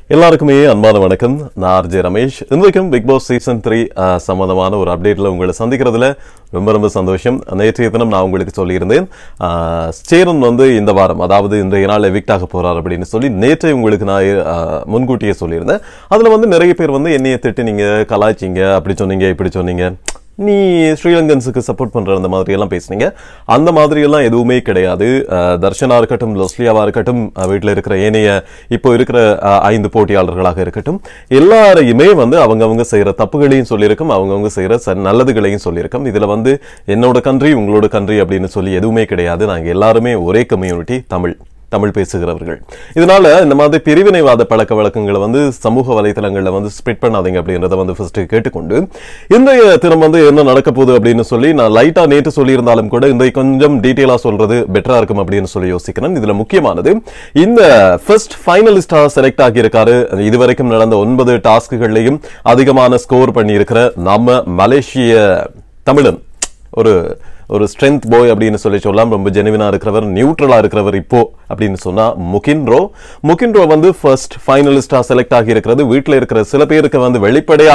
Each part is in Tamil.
எல்லாருக்குமே அன்பான வணக்கம் நான் ஆர்ஜே ரமேஷ் இன்றைக்கும் பிக் பாஸ் சீசன் த்ரீ சம்பந்தமான ஒரு அப்டேட்ல உங்களை சந்திக்கிறதுல ரொம்ப ரொம்ப சந்தோஷம் நேற்றைய தினம் நான் உங்களுக்கு சொல்லியிருந்தேன் ஆஹ், சேரன் வந்து இந்த வாரம் அதாவது இன்றைய நாள் எவிக்ட் ஆக போறார் அப்படின்னு சொல்லி நேற்றை உங்களுக்கு நான் ஆஹ், முன்கூட்டியே சொல்லியிருந்தேன் அதுல வந்து நிறைய பேர் வந்து என்னைய திட்டு நீங்க கலாய்ச்சிங்க அப்படி சொன்னீங்க இப்படி சொன்னீங்க நீ ஸ்ரீலங்கன்ஸுக்கு சப்போர்ட் பண்ற அந்த மாதிரி எல்லாம் பேசுனீங்க அந்த மாதிரி எல்லாம் எதுவுமே கிடையாது அஹ், தர்ஷனா இருக்கட்டும் லொஸ்லியாவா இருக்கட்டும் அஹ், வீட்டுல இருக்கிற ஏனைய இப்போ இருக்கிற அஹ், ஐந்து போட்டியாளர்களாக இருக்கட்டும் எல்லாரையுமே வந்து அவங்கவங்க செய்யற தப்புகளையும் சொல்லியிருக்கும் அவங்கவங்க செய்யற ச- நல்லதுகளையும் சொல்லியிருக்கும் இதுல வந்து என்னோட கண்ட்ரி உங்களோட கண்ட்ரி அப்படின்னு சொல்லி எதுவுமே கிடையாது நாங்க எல்லாருமே ஒரே கம்யூனிட்டி தமிழ் தமிழ் பேசுகிறவர்கள் இதனால இந்த மாதிரி பிரிவினைவாத பழக்க வழக்கங்களை வந்து சமூக வலைத்தளங்கள்ல வந்து ஸ்ப்ரெட் பண்ணாதீங்க அப்படின்றத வந்து ஃபர்ஸ்ட் கேட்டுக்கொண்டு இன்றைய தினம் வந்து என்ன நடக்க போகுது அப்படின்னு சொல்லி நான் லைட்டா நேற்று சொல்லியிருந்தாலும் கூட இன்றைய கொஞ்சம் டீட்டெயிலா சொல்றது பெட்டரா இருக்கும் அப்படின்னு சொல்லி யோசிக்கிறேன் இதுல முக்கியமானது இந்த ஃபர்ஸ்ட் ஃபைனலிஸ்டா செலக்ட் ஆகியிருக்காரு இதுவரைக்கும் நடந்த ஒன்பது டாஸ்க்குகள்லையும் அதிகமான ஸ்கோர் பண்ணியிருக்கிற நம்ம மலேசிய தமிழன் ஒரு ஒரு ஸ்ட்ரென்த் போய் அப்படின்னு சொல்லி சொல்லலாம் ரொம்ப ஜெனுவினா இருக்கிறவர் நியூட்ரலா இருக்கிறவர் இப்போ அப்படின்னு சொன்னா முகின்ரோ முகின்ரோ வந்து ஃபர்ஸ்ட் ஃபைனலிஸ்டா செலக்ட் ஆகி இருக்கிறது வீட்டில் இருக்கிற சில பேருக்கு வந்து வெளிப்படையா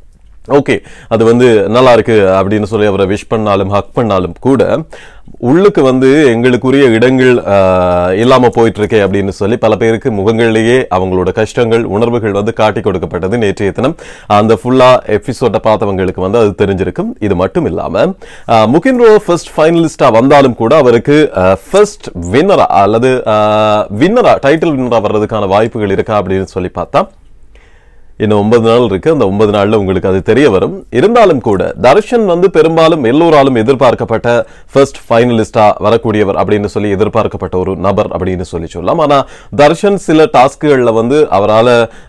ஓகே அது வந்து நல்லா இருக்கு அப்படின்னு சொல்லி அவரை விஷ் பண்ணாலும் ஹக் பண்ணாலும் கூட உள்ளுக்கு வந்து எங்களுக்குரிய இடங்கள் ஆஹ், இல்லாம போயிட்டு இருக்கே அப்படின்னு சொல்லி பல பேருக்கு முகங்கள்லயே அவங்களோட கஷ்டங்கள் உணர்வுகள் வந்து காட்டி கொடுக்கப்பட்டது நேற்றைய தினம் அந்த ஃபுல்லா எபிசோட பார்த்தவங்களுக்கு வந்து அது தெரிஞ்சிருக்கும் இது மட்டும் இல்லாம ஆஹ், முகின்ரோ ஃபர்ஸ்ட் ஃபைனலிஸ்டா வந்தாலும் கூட அவருக்கு ஃபர்ஸ்ட் வின்னரா அல்லது வின்னரா டைட்டில் வின்னரா வர்றதுக்கான வாய்ப்புகள் இருக்கா அப்படின்னு சொல்லி பார்த்தா இன்னும் ஒன்பது நாள் இருக்கு அந்த ஒன்பது நாள்ல உங்களுக்கு அது தெரிய வரும் இருந்தாலும் கூட தர்ஷன் வந்து பெரும்பாலும் எல்லோராலும் எதிர்பார்க்கப்பட்ட ஃபர்ஸ்ட் ஃபைனலிஸ்டா வரக்கூடியவர் அப்படின்னு சொல்லி எதிர்பார்க்கப்பட்ட ஒரு நபர் அப்படின்னு சொல்லி சொல்லலாம் ஆனா தர்ஷன் சில டாஸ்க்குகள்ல வந்து அவரால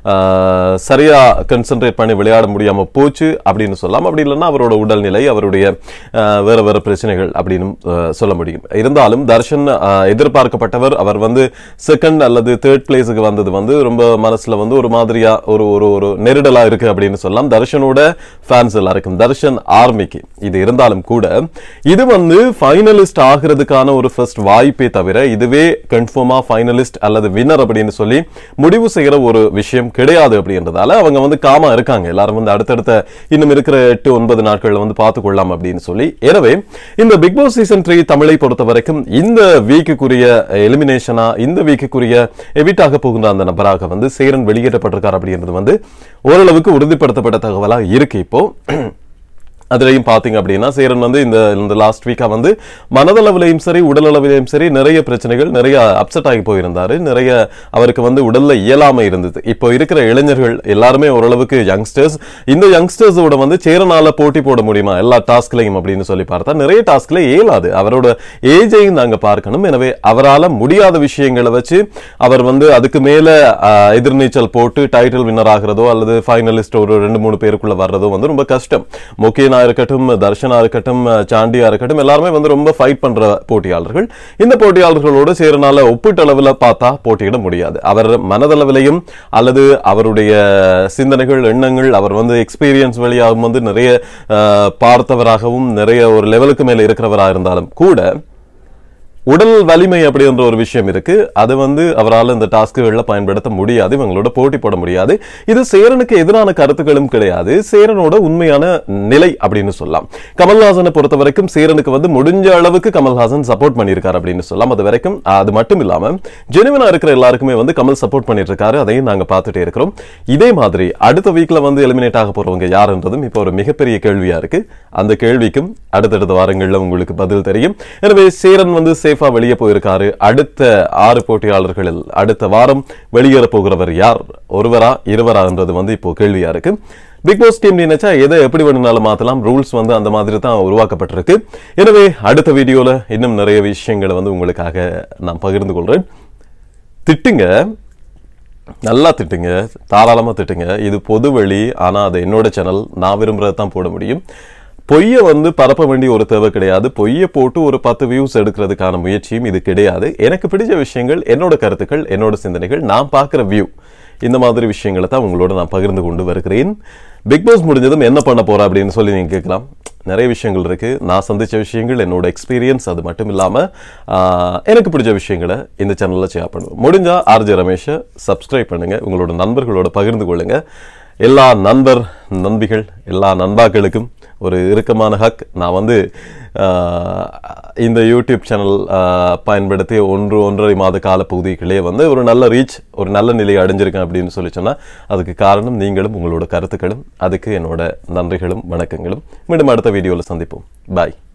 ஆஹ், சரியா கன்சென்ட்ரேட் பண்ணி விளையாட முடியாம போச்சு அப்படின்னு சொல்லலாம் அப்படி இல்லைன்னா அவரோட உடல்நிலை அவருடைய ஆஹ், வேற வேற பிரச்சனைகள் அப்படின்னு ஆஹ், சொல்ல முடியும் இருந்தாலும் தர்ஷன் ஆஹ், எதிர்பார்க்கப்பட்டவர் அவர் வந்து செகண்ட் அல்லது தேர்ட் பிளேஸுக்கு வந்தது வந்து ரொம்ப மனசுல வந்து ஒரு மாதிரியா ஒரு ஒரு ஒரு நெருடலா இருக்கு அப்படின்னு சொல்லலாம் தர்ஷனோட ஃபேன்ஸ் எல்லாருக்கும் தர்ஷன் ஆர்மிக்கு இது இருந்தாலும் கூட இது வந்து ஃபைனலிஸ்ட் ஆகிறதுக்கான ஒரு ஃபர்ஸ்ட் வாய்ப்பே தவிர இதுவே கன்ஃபார்மா ஃபைனலிஸ்ட் அல்லது வின்னர் அப்படின்னு சொல்லி முடிவு செய்யற ஒரு விஷயம் கிடையாது அப்படின்றதால அவங்க வந்து காமா இருக்காங்க எல்லாரும் வந்து அடுத்தடுத்த இன்னும் இருக்கிற எட்டு ஒன்பது நாட்கள்ல வந்து பார்த்து கொள்ளலாம் அப்படின்னு சொல்லி எனவே இந்த பிக் பாஸ் சீசன் த்ரீ தமிழை பொறுத்த வரைக்கும் இந்த வீக்குக்குரிய எலிமினேஷனா இந்த வீக்குக்குரிய எவிட் ஆக போகின்ற அந்த நபராக வந்து சேரன் வெளியேற்றப்பட்டிருக்கார் அப்படின்றது வந்து ஓரளவுக்கு உறுதிப்படுத்தப்பட்ட தகவலா இருக்கு இப்போ அதுலயும் பாத்தீங்க அப்படின்னா சேரன் வந்து இந்த இந்த லாஸ்ட் வீக்கா வந்து மனதளவிலையும் சரி உடல் அளவிலையும் சரி நிறைய பிரச்சனைகள் நிறைய அப்செட் ஆகி போயிருந்தாரு நிறைய அவருக்கு வந்து உடல்ல இயலாமை இருந்தது இப்போ இருக்கிற இளைஞர்கள் எல்லாருமே ஓரளவுக்கு யங்ஸ்டர்ஸ் இந்த யங்ஸ்டர்ஸோட வந்து சேரனால போட்டி போட முடியுமா எல்லா டாஸ்க்லையும் அப்படின்னு சொல்லி பார்த்தா நிறைய டாஸ்க்ல இயலாது அவரோட ஏஜையும் நாங்க பார்க்கணும் எனவே அவரால முடியாத விஷயங்களை வச்சு அவர் வந்து அதுக்கு மேல ஆஹ், எதிர்நீச்சல் போட்டு டைட்டில் வின்னர் ஆகிறதோ அல்லது ஃபைனலிஸ்ட் ஒரு ரெண்டு மூணு பேருக்குள்ள வர்றதோ வந்து ரொம்ப கஷ்டம் முக்கியனா இருக்கட்டும் தர்ஷனா இருக்கட்டும் சாண்டியா இருக்கட்டும் எல்லாருமே வந்து ரொம்ப ஃபைட் பண்ற போட்டியாளர்கள் இந்த போட்டியாளர்களோடு சேரனால ஒப்பீட்டளவில் பார்த்தா போட்டியிட முடியாது அவர் மனதளவிலையும் அல்லது அவருடைய சிந்தனைகள் எண்ணங்கள் அவர் வந்து எக்ஸ்பீரியன்ஸ் வழியாகவும் வந்து நிறைய ஆஹ், பார்த்தவராகவும் நிறைய ஒரு லெவலுக்கு மேல இருக்கிறவராக இருந்தாலும் கூட உடல் வலிமை அப்படின்ற ஒரு விஷயம் இருக்கு அது வந்து அவரால் இந்த டாஸ்க்குகளில் பயன்படுத்த முடியாது இவங்களோட போட்டி போட முடியாது இது சேரனுக்கு எதிரான கருத்துக்களும் கிடையாது சேரனோட உண்மையான நிலை அப்படின்னு சொல்லலாம் கமல்ஹாசனை பொறுத்த வரைக்கும் சேரனுக்கு வந்து முடிஞ்ச அளவுக்கு கமல்ஹாசன் சப்போர்ட் பண்ணியிருக்காரு அப்படின்னு சொல்லலாம் அது வரைக்கும் அது மட்டும் இல்லாம ஜெனுவனா இருக்கிற எல்லாருக்குமே வந்து கமல் சப்போர்ட் பண்ணிட்டு இருக்காரு அதையும் நாங்க பார்த்துட்டே இருக்கிறோம் இதே மாதிரி அடுத்த வீக்ல வந்து எலிமினேட் ஆக போறவங்க யாருன்றதும் இப்போ ஒரு மிகப்பெரிய கேள்வியா இருக்கு அந்த கேள்விக்கும் அடுத்தடுத்த வாரங்கள்ல உங்களுக்கு பதில் தெரியும் எனவே சேரன் வந்து சேஃபா வெளியே போயிருக்காரு அடுத்த ஆறு போட்டியாளர்களில் அடுத்த வாரம் வெளியேற போகிறவர் யார் ஒருவரா இருவரான்றது வந்து இப்போ கேள்வியா இருக்கு பிக் பாஸ் டீம் நினைச்சா எதை எப்படி வேணும்னாலும் மாத்தலாம் ரூல்ஸ் வந்து அந்த மாதிரி தான் உருவாக்கப்பட்டிருக்கு எனவே அடுத்த வீடியோல இன்னும் நிறைய விஷயங்களை வந்து உங்களுக்காக நான் பகிர்ந்து கொள்றேன் திட்டுங்க நல்லா திட்டுங்க தாராளமா திட்டுங்க இது பொது வழி ஆனா அது என்னோட சேனல் நான் விரும்புறதை தான் போட முடியும் பொய்யை வந்து பரப்ப வேண்டிய ஒரு தேவை கிடையாது பொய்யை போட்டு ஒரு பத்து வியூஸ் எடுக்கிறதுக்கான முயற்சியும் இது கிடையாது எனக்கு பிடிச்ச விஷயங்கள் என்னோட கருத்துக்கள் என்னோட சிந்தனைகள் நான் பார்க்குற வியூ இந்த மாதிரி விஷயங்களை தான் உங்களோட நான் பகிர்ந்து கொண்டு வருகிறேன் பிக் பாஸ் முடிஞ்சதும் என்ன பண்ண போற அப்படின்னு சொல்லி நீங்க கேட்கலாம் நிறைய விஷயங்கள் இருக்கு நான் சந்திச்ச விஷயங்கள் என்னோட எக்ஸ்பீரியன்ஸ் அது மட்டும் இல்லாம ஆஹ், எனக்கு பிடிச்ச விஷயங்களை இந்த சேனல்ல ஷேர் பண்ணுவேன் முடிஞ்சா ஆர்ஜே ரமேஷை சப்ஸ்கிரைப் பண்ணுங்க உங்களோட நண்பர்களோட பகிர்ந்து கொள்ளுங்க எல்லா நண்பர் நண்பிகள் எல்லா நண்பாக்களுக்கும் ஒரு இறுக்கமான ஹக் நான் வந்து ஆஹ், இந்த யூடியூப் சேனல் ஆஹ், பயன்படுத்தி ஒன்று ஒன்றரை மாத கால பகுதிகளே வந்து ஒரு நல்ல ரீச் ஒரு நல்ல நிலையை அடைஞ்சிருக்கேன் அப்படின்னு சொல்லி சொன்னா அதுக்கு காரணம் நீங்களும் உங்களோட கருத்துக்களும் அதுக்கு என்னோட நன்றிகளும் வணக்கங்களும் மீண்டும் அடுத்த வீடியோவில் சந்திப்போம் பாய்